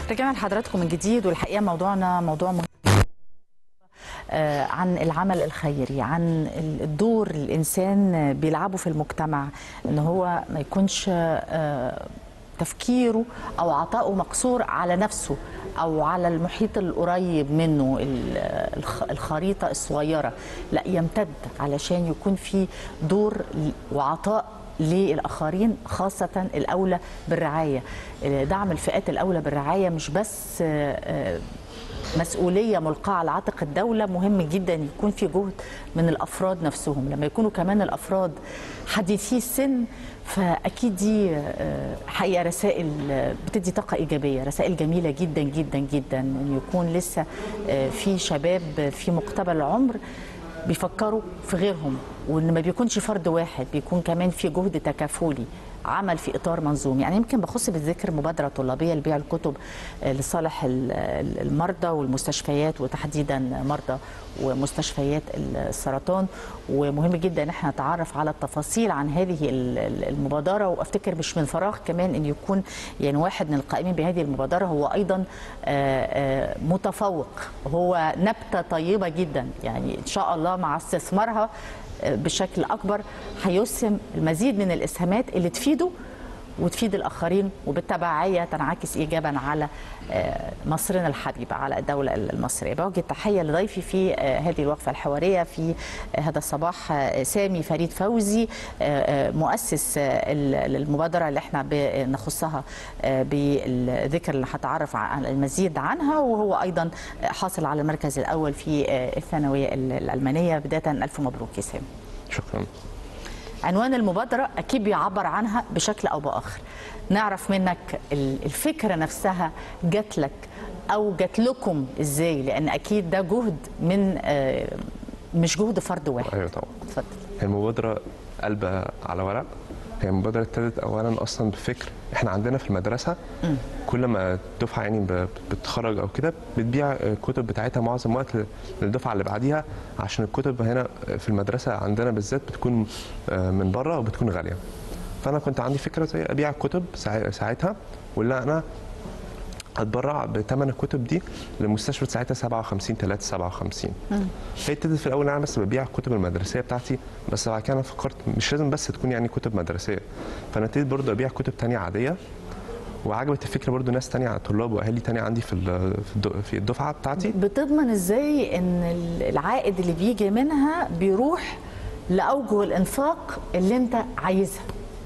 رجعنا لحضراتكم من جديد والحقيقه موضوعنا موضوع مهم آه، عن العمل الخيري عن الدور الانسان بيلعبه في المجتمع ان هو ما يكونش آه، تفكيره او عطائه مقصور على نفسه او على المحيط القريب منه ال- الخ- الخريطه الصغيره لا يمتد علشان يكون في دور وعطاء للاخرين خاصه الاولى بالرعايه دعم الفئات الاولى بالرعايه مش بس آه، آه، مسؤوليه ملقاه على عاتق الدوله مهم جدا يكون في جهد من الافراد نفسهم لما يكونوا كمان الافراد حديثي السن فاكيد دي آه، حقيقه رسائل آه، بتدي طاقه ايجابيه رسائل جميله جدا جدا جدا ان يكون لسه آه، في شباب في مقتبل العمر بيفكروا في غيرهم وان ما بيكونش فرد واحد بيكون كمان في جهد تكافلي عمل في اطار منظومي يعني يمكن بخص بالذكر مبادره طلابيه لبيع الكتب آه، لصالح ال- ال- المرضى والمستشفيات وتحديدا مرضى ومستشفيات السرطان ومهم جدا ان احنا نتعرف على التفاصيل عن هذه ال- ال- المبادره وافتكر مش من فراغ كمان ان يكون يعني واحد من القائمين بهذه المبادره هو ايضا آه، آه، متفوق هو نبته طيبه جدا يعني ان شاء الله مع استثمارها بشكل اكبر هيسهم المزيد من الاسهامات اللي تفيده وتفيد الاخرين وبالتبعيه تنعكس ايجابا على آه، مصرنا الحبيبه على الدوله المصريه. بوجه تحيه لضيفي في آه، هذه الوقفه الحواريه في آه، هذا الصباح آه، سامي فريد فوزي آه، آه، مؤسس آه، ال- المبادره اللي احنا بنخصها آه، بالذكر اللي هتعرف على المزيد عنها وهو ايضا حاصل على المركز الاول في آه، الثانويه الالمانيه بدايه الف مبروك يا سامي. شكرا عنوان المبادرة أكيد بيعبر عنها بشكل أو بآخر نعرف منك ال- الفكرة نفسها جات لك أو جات لكم إزاي لأن أكيد ده جهد من آه، مش جهد فرد واحد ايوه طبعا اتفضل هي المبادره قلبة على ورق هي المبادره ابتدت اولا اصلا بفكر احنا عندنا في المدرسه كل ما الدفعه يعني ب- بتتخرج او كده بتبيع الكتب بتاعتها معظم الوقت للدفعه اللي بعديها عشان الكتب هنا في المدرسه عندنا بالذات بتكون آه، من بره وبتكون غاليه فانا كنت عندي فكره زي ابيع الكتب ساع- ساعتها ولا انا اتبرع بثمن الكتب دي لمستشفى ساعتها 57 3 57 هي ابتدت في الاول انا بس ببيع الكتب المدرسيه بتاعتي بس بعد كده انا فكرت مش لازم بس تكون يعني كتب مدرسيه فانا ابتديت برضه ابيع كتب تانية عاديه وعجبت الفكره برضه ناس تانية طلاب واهالي تانية عندي في ال- في الد- في الدفعه بتاعتي بتضمن إزاي إن ال- العائد اللي بيجي منها بيروح لأوجه الإنفاق اللي أنت عايزها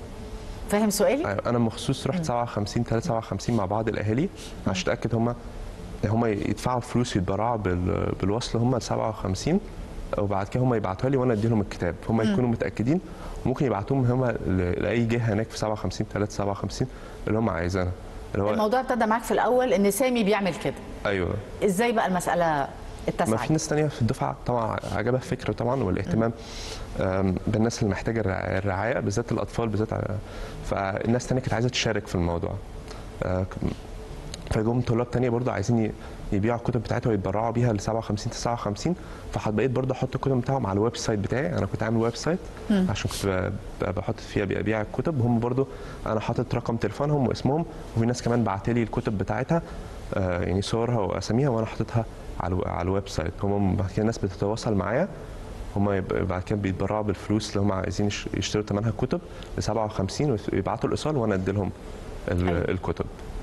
فاهم سؤالي؟ أيوة، انا مخصوص رحت 57 3 57 مع بعض الاهالي عشان اتاكد هم هم يدفعوا فلوس يتبرعوا بال- بالوصل هم ل 57 وبعد كده هم يبعتوها لي وانا ادي لهم الكتاب هم يكونوا متاكدين وممكن يبعتوهم هم ل- لاي جهه هناك في 57 3 57 اللي هم عايزينها اللي هو الموضوع ابتدى معاك في الأول إن سامي بيعمل كده ايوه إزاي بقى المسألة ما اتسعت؟ في ناس تانية في الدفعة طبعا عجبها الفكرة طبعا والاهتمام آم، بالناس اللي محتاجة الرع- الرعاية بالذات الأطفال بالذات على- فالناس تانية كانت عايزة تشارك في الموضوع آه، ك- فجم طلاب تانية برضه عايزين ي- يبيعوا الكتب بتاعتهم ويتبرعوا بيها ل 57 59 فبقيت برضه احط الكتب بتاعهم على الويب سايت بتاعي انا كنت عامل ويب سايت عشان كنت ب- ب- بحط فيها ابيع الكتب هم برضه انا حاطط رقم تليفونهم واسمهم وفي ناس كمان بعتلي الكتب بتاعتها آه، يعني صورها واساميها وانا حاططها على الو- على الويب سايت هم بعد كده الناس بتتواصل معايا هم يب- بعد كده بيتبرعوا بالفلوس اللي هم عايزين يش- يشتروا ثمنها كتب ل 57 ويبعتوا الايصال وانا ادي لهم ال- الكتب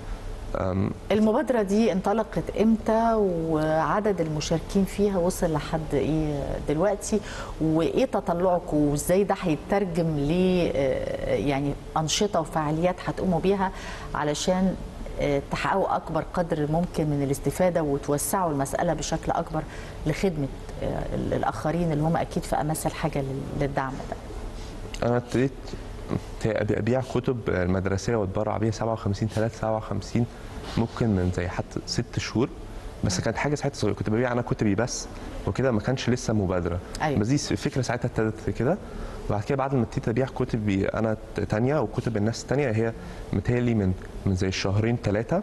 أم، المبادرة دي انطلقت امتى وعدد المشاركين فيها وصل لحد ايه دلوقتي وايه تطلعكم وازاي ده هيترجم ل آه، يعني انشطة وفعاليات هتقوموا بيها علشان آه، تحققوا اكبر قدر ممكن من الاستفادة وتوسعوا المسألة بشكل اكبر لخدمة آه، الاخرين اللي هم اكيد في امس الحاجة لل- للدعم ده انا ابتديت أبي- ابيع كتب مدرسيه واتبرع بيها 57 3 57 ممكن من زي حتى ست شهور بس كانت حاجه ساعتها صغيرة. كنت ببيع انا كتبي بس وكده ما كانش لسه مبادره أيوة. بس دي الفكره ساعتها ابتدت كده وبعد كده بعد ما ابتديت ابيع كتبي انا تانية وكتب الناس التانية هي متهيألي من من زي شهرين ثلاثه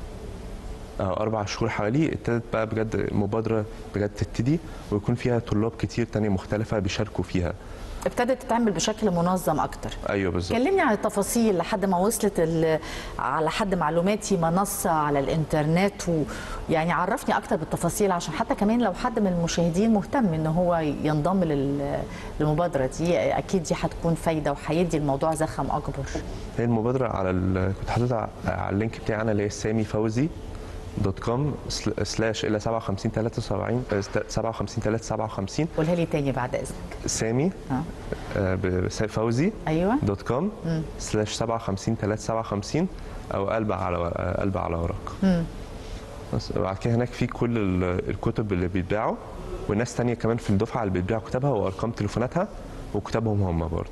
أو أربع شهور حوالي ابتدت بقى بجد مبادرة بجد تبتدي ويكون فيها طلاب كتير تانية مختلفة بيشاركوا فيها ابتدت تتعمل بشكل منظم اكتر ايوه بالظبط كلمني عن التفاصيل لحد ما وصلت ال- على حد معلوماتي منصة على الانترنت ويعني عرفني اكتر بالتفاصيل عشان حتى كمان لو حد من المشاهدين مهتم ان هو ينضم لل- للمبادرة دي اكيد دي هتكون فايدة وهيدي الموضوع زخم اكبر هي المبادره على ال... كنت حاططها على اللينك بتاعي انا اللي هي سامي فوزي دوت كوم سلاش الى 57 73 57 357 قولها لي تاني بعد اذنك سامي ها آه، ب- فوزي ايوه دوت كوم سلاش 57 357 او قلب على ورق- قلب على ورق مم. بس وبعد كده هناك في كل ال- الكتب اللي بيتباعوا وناس تانية كمان في الدفعة اللي بتبيع كتابها وارقام تليفوناتها وكتابهم هم برضه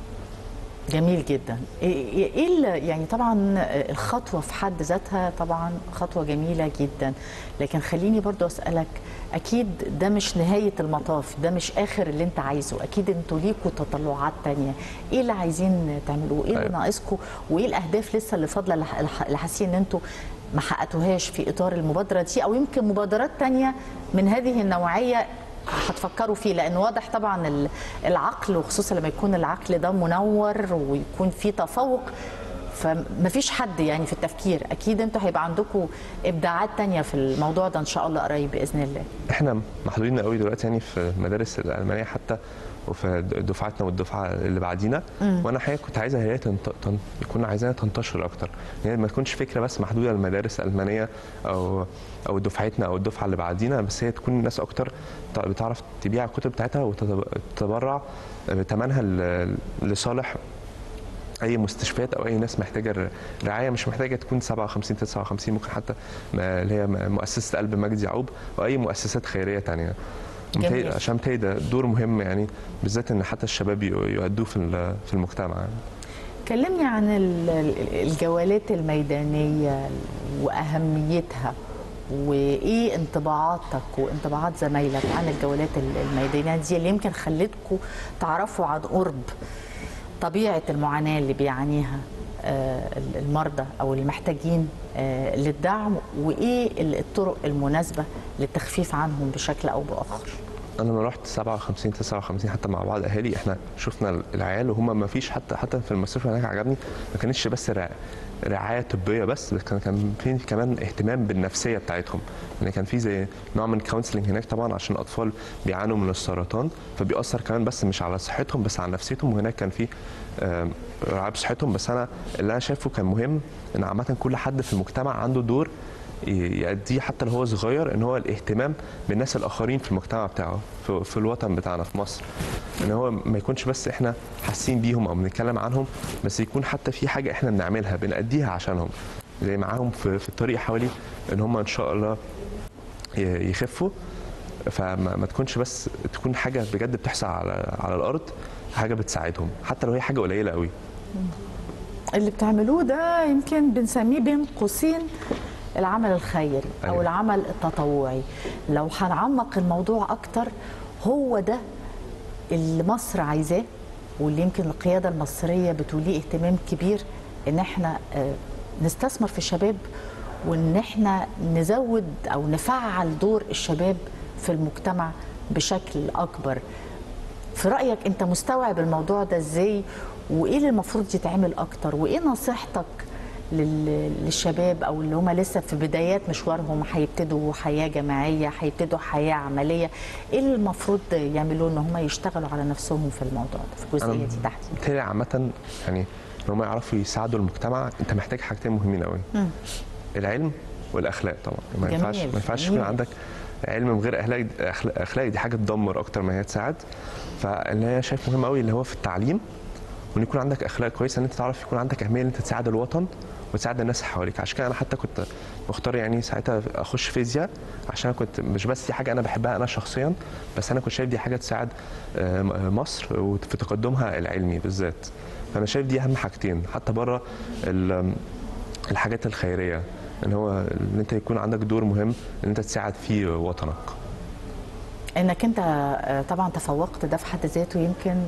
جميل جدا ايه إيه ال- يعني طبعا الخطوه في حد ذاتها طبعا خطوه جميله جدا لكن خليني برضو اسالك اكيد ده مش نهايه المطاف ده مش اخر اللي انت عايزه اكيد انتوا ليكوا تطلعات تانية ايه اللي عايزين تعملوه ايه اللي أيوة. ناقصكم وايه الاهداف لسه اللي فاضله اللي ح- اللي حاسين ان انتوا ما حققتوهاش في اطار المبادره دي او يمكن مبادرات تانية من هذه النوعيه هتفكروا فيه لان واضح طبعا ال- العقل وخصوصا لما يكون العقل ده منور ويكون فيه تفوق فمفيش حد يعني في التفكير اكيد انتوا هيبقى عندكم ابداعات تانية في الموضوع ده ان شاء الله قريب باذن الله احنا محدودين قوي دلوقتي يعني في المدارس الالمانيه حتى وفي دفعتنا والدفعه اللي بعدينا وانا حقيقه كنت عايزها هي تنت... تن... يكون عايزاها تنتشر اكتر يعني ما تكونش فكره بس محدوده للمدارس الالمانيه او او دفعتنا او الدفعه اللي بعدينا بس هي تكون الناس اكتر ت- بتعرف تبيع الكتب بتاعتها وتتبرع بثمنها ل- لصالح اي مستشفيات او اي ناس محتاجه رعايه مش محتاجه تكون 57 59 ممكن حتى ما- اللي هي مؤسسه قلب مجدي يعقوب او اي مؤسسات خيريه تانية جميل. متهيأ- عشان متهيأ ده دور مهم يعني بالذات ان حتى الشباب ي- يؤدوه في ال- في المجتمع يعني. كلمني عن ال- ال- الجولات الميدانيه واهميتها وايه انطباعاتك وانطباعات زمايلك عن الجولات ال- الميدانيه دي اللي يمكن خلتكم تعرفوا عن قرب طبيعه المعاناه اللي بيعانيها آه، المرضى او المحتاجين آه، للدعم وايه ال- الطرق المناسبه للتخفيف عنهم بشكل او باخر انا لما رحت 57 59 حتى مع بعض اهالي احنا شفنا العيال وهم ما فيش حتى حتى في المستشفى هناك عجبني ما كانتش بس رع- رعايه طبيه بس بس كان كان في كمان اهتمام بالنفسيه بتاعتهم يعني كان في زي نوع من كونسلنج هناك طبعا عشان اطفال بيعانوا من السرطان فبيأثر كمان بس مش على صحتهم بس على نفسيتهم وهناك كان في آم، رعايه بصحتهم بس انا اللي انا شايفه كان مهم ان عامه كل حد في المجتمع عنده دور ي- يأديه حتى لو هو صغير ان هو الاهتمام بالناس الاخرين في المجتمع بتاعه في, في الوطن بتاعنا في مصر ان هو ما يكونش بس احنا حاسين بيهم او بنتكلم عنهم بس يكون حتى في حاجه احنا بنعملها بنأديها عشانهم زي معاهم في, في الطريق حوالي ان هم ان شاء الله ي- يخفوا فما ما تكونش بس تكون حاجه بجد بتحصل على على الارض حاجه بتساعدهم حتى لو هي حاجه قليله قوي اللي بتعملوه ده يمكن بنسميه بين قوسين العمل الخيري او أيوة. العمل التطوعي لو هنعمق الموضوع اكتر هو ده اللي مصر عايزاه واللي يمكن القياده المصريه بتوليه اهتمام كبير ان احنا آه، نستثمر في الشباب وان احنا نزود او نفعل دور الشباب في المجتمع بشكل اكبر في رايك انت مستوعب الموضوع ده ازاي وايه اللي المفروض يتعمل اكتر وايه نصيحتك لل- للشباب او اللي هم لسه في بدايات مشوارهم هيبتدوا حياه جماعيه هيبتدوا حياه عمليه ايه اللي المفروض يعملوه ان هم يشتغلوا على نفسهم في الموضوع ده في الجزئيه دي تحديدا بالتالي عامة يعني ان هم يعرفوا يساعدوا المجتمع انت محتاج حاجتين مهمين قوي العلم والاخلاق طبعا ما جميل، ينفعش ما ينفعش يكون جميل. عندك علم من غير اخلاق أخلاق- اخلاق دي حاجه تدمر اكتر ما هي تساعد فاللي هي شايف مهم قوي اللي هو في التعليم وان يكون عندك اخلاق كويسه ان انت تعرف يكون عندك اهميه ان انت تساعد الوطن وتساعد الناس اللي حواليك عشان كده انا حتى كنت مختار يعني ساعتها اخش فيزياء عشان كنت مش بس دي حاجه انا بحبها انا شخصيا بس انا كنت شايف دي حاجه تساعد آه، مصر وفي تقدمها العلمي بالذات فانا شايف دي اهم حاجتين حتى بره ال- الحاجات الخيريه ان هو ان انت يكون عندك دور مهم ان انت تساعد فيه وطنك انك انت آه، طبعا تفوقت ده في حد ذاته يمكن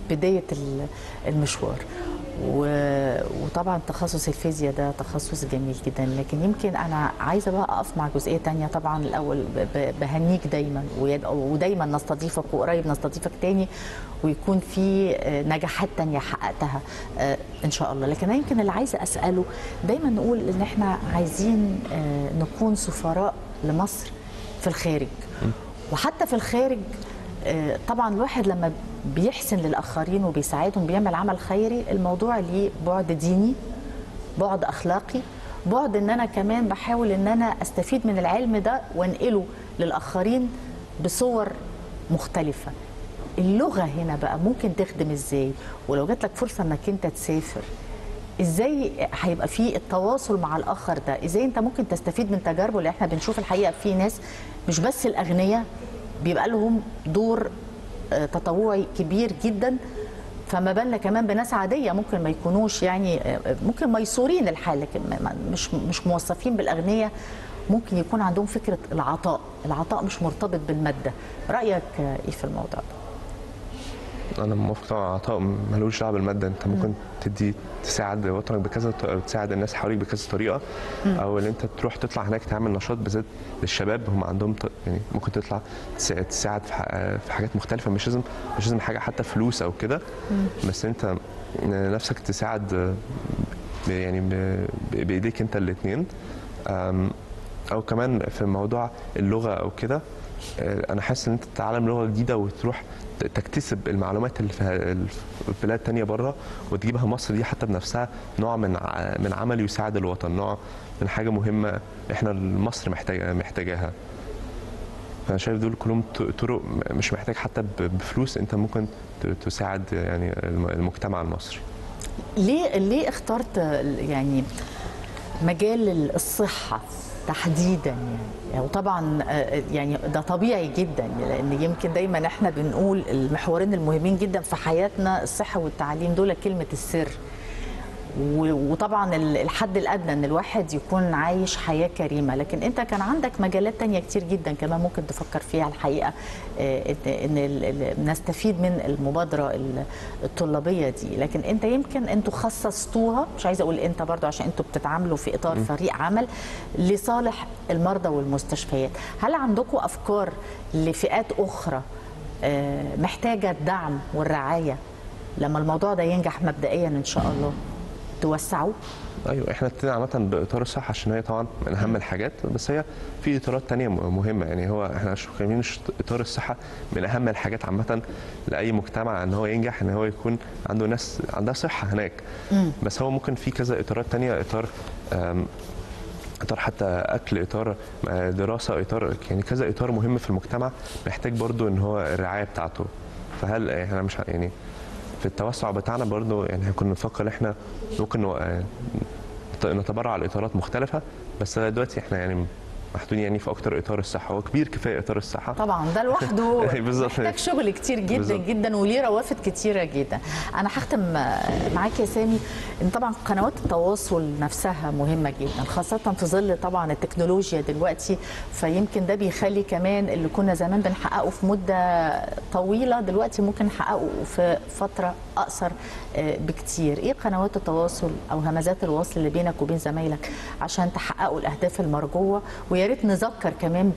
بدايه ال- المشوار و- وطبعا تخصص الفيزياء ده تخصص جميل جدا لكن يمكن انا عايزه بقى اقف مع جزئيه تانية طبعا الاول ب- ب- بهنيك دايما ويد- ودايما نستضيفك وقريب نستضيفك تاني ويكون في آه، نجاحات تانية حققتها آه، ان شاء الله لكن أنا يمكن اللي عايزه اساله دايما نقول ان احنا عايزين آه، نكون سفراء لمصر في الخارج وحتى في الخارج آه، طبعا الواحد لما بيحسن للاخرين وبيساعدهم بيعمل عمل خيري الموضوع ليه بعد ديني بعد اخلاقي بعد ان انا كمان بحاول ان انا استفيد من العلم ده وانقله للاخرين بصور مختلفه اللغه هنا بقى ممكن تخدم ازاي ولو جات لك فرصه انك انت تسافر ازاي هيبقى في التواصل مع الاخر ده ازاي انت ممكن تستفيد من تجاربه اللي احنا بنشوف الحقيقه في ناس مش بس الاغنياء بيبقى لهم دور آه، تطوعي كبير جدا فما بالنا كمان بناس عاديه ممكن ما يكونوش يعني آه، آه، ممكن ميسورين الحال لكن ما- ما- مش مش موظفين بالاغنياء ممكن يكون عندهم فكره العطاء العطاء مش مرتبط بالماده رايك آه، ايه في الموضوع ده انا موافق طبعا عطاء ملوش دعوه بالماده انت ممكن تدي تساعد وطنك بكذا ط- أو تساعد الناس حواليك بكذا طريقه او ان انت تروح تطلع هناك تعمل نشاط بالذات للشباب هم عندهم ط- يعني ممكن تطلع تسا- تساعد في ح- في حاجات مختلفه مش لازم مش لازم حاجه حتى فلوس او كده بس انت نفسك تساعد ب- يعني ب- بايديك انت الاثنين او كمان في موضوع اللغه او كده آه، انا حاسس ان انت تتعلم لغه جديده وتروح ت- تكتسب المعلومات اللي في ال- في بلاد تانية بره وتجيبها مصر دي حتى بنفسها نوع من ع- من عمل يساعد الوطن نوع من حاجه مهمه احنا مصر محتاجه محتاجاها فانا شايف دول كلهم ط- طرق م- مش محتاج حتى ب- بفلوس انت ممكن ت- تساعد يعني الم- المجتمع المصري ليه ليه اخترت يعني مجال الصحة تحديدا يعني وطبعا آه، يعني ده طبيعي جدا لان يمكن دايما احنا بنقول المحورين المهمين جدا في حياتنا الصحة والتعليم دول كلمة السر و- وطبعا ال- الحد الادنى ان الواحد يكون عايش حياه كريمه لكن انت كان عندك مجالات تانية كتير جدا كمان ممكن تفكر فيها الحقيقه آه، ان إن ال- ال- نستفيد من المبادره ال- الطلابيه دي لكن انت يمكن انتوا خصصتوها مش عايزه اقول انت برضو عشان انتوا بتتعاملوا في اطار فريق عمل لصالح المرضى والمستشفيات هل عندكم افكار لفئات اخرى آه، محتاجه الدعم والرعايه لما الموضوع ده ينجح مبدئيا ان شاء الله توسعوه ايوه احنا ابتدينا عامه باطار الصحه عشان هي طبعا من اهم الحاجات بس هي في اطارات تانية م- مهمه يعني هو احنا شايفين ش- اطار الصحه من اهم الحاجات عامه لاي مجتمع ان هو ينجح ان هو يكون عنده ناس عندها صحه هناك بس هو ممكن في كذا اطارات تانية اطار آم، اطار حتى اكل اطار آه، دراسه اطار يعني كذا اطار مهم في المجتمع محتاج برضو ان هو الرعايه بتاعته فهل احنا مش ه- يعني في التوسع بتاعنا برضو يعني كنا بنفكر ان احنا ممكن نو- آه، نت- نتبرع على اطارات مختلفه بس لغاية دلوقتي احنا يعني محدودين يعني في اكتر اطار الصحه هو كبير كفايه اطار الصحه طبعا ده لوحده بالظبط. محتاج شغل كتير جدا بالظبط. جدا وليه روافد كتيره جدا انا هختم معاك يا سامي ان طبعا قنوات التواصل نفسها مهمه جدا خاصه في ظل طبعا التكنولوجيا دلوقتي فيمكن ده بيخلي كمان اللي كنا زمان بنحققه في مده طويله دلوقتي ممكن نحققه في فتره اقصر آه، بكتير ايه قنوات التواصل او همزات الوصل اللي بينك وبين زمايلك عشان تحققوا الاهداف المرجوه ويا ريت نذكر كمان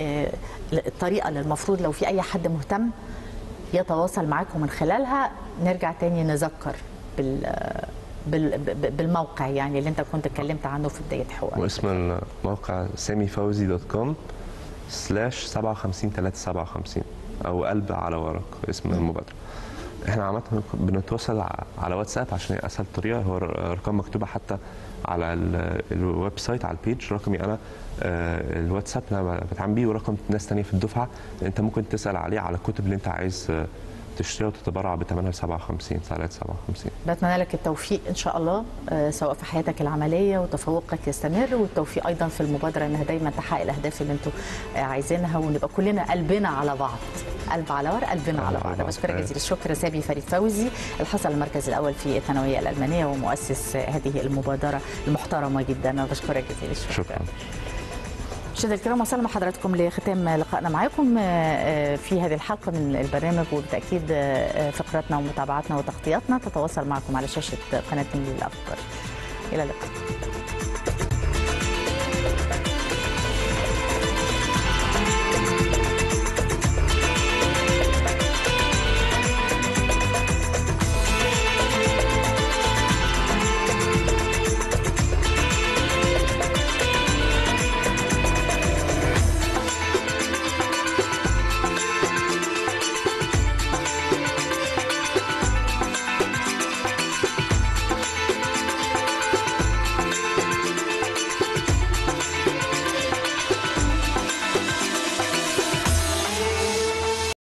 بالطريقه اللي المفروض لو في اي حد مهتم يتواصل معاكم من خلالها نرجع تاني نذكر بال بال- ب- بالموقع يعني اللي انت كنت اتكلمت عنه في بدايه حوار واسم الموقع سامي فوزي دوت كوم سلاش 57 357 او قلب على ورق اسم المبادره احنا عامه بنتواصل ع- على واتساب عشان هي اسهل طريقه هو ر- ارقام مكتوبه حتى على ال- الويب سايت على البيج رقمي انا آه، الواتساب اللي انا بتعامل بيه ورقم ناس تانية في الدفعه انت ممكن تسال عليه على الكتب اللي انت عايز آه، تشتريها وتتبرع بثمنها 57 ساعات 57 بتمنى لك التوفيق ان شاء الله آه، سواء في حياتك العمليه وتفوقك يستمر والتوفيق ايضا في المبادره انها دايما تحقق الاهداف اللي انتم آه، عايزينها ونبقى كلنا قلبنا على بعض قلب على ورق قلبنا على على بعض بعض. بشكرك جزيل الشكر سامي فريد فوزي الحصل على المركز الاول في الثانويه الالمانيه ومؤسس هذه المبادره المحترمه جدا انا بشكرك جزيل الشكر شكرا مشاهدينا الكرام وصلنا مع حضراتكم لختام لقائنا معكم في هذه الحلقه من البرنامج وبالتاكيد فقراتنا ومتابعاتنا وتغطياتنا تتواصل معكم على شاشه قناه النيل الافكار الى اللقاء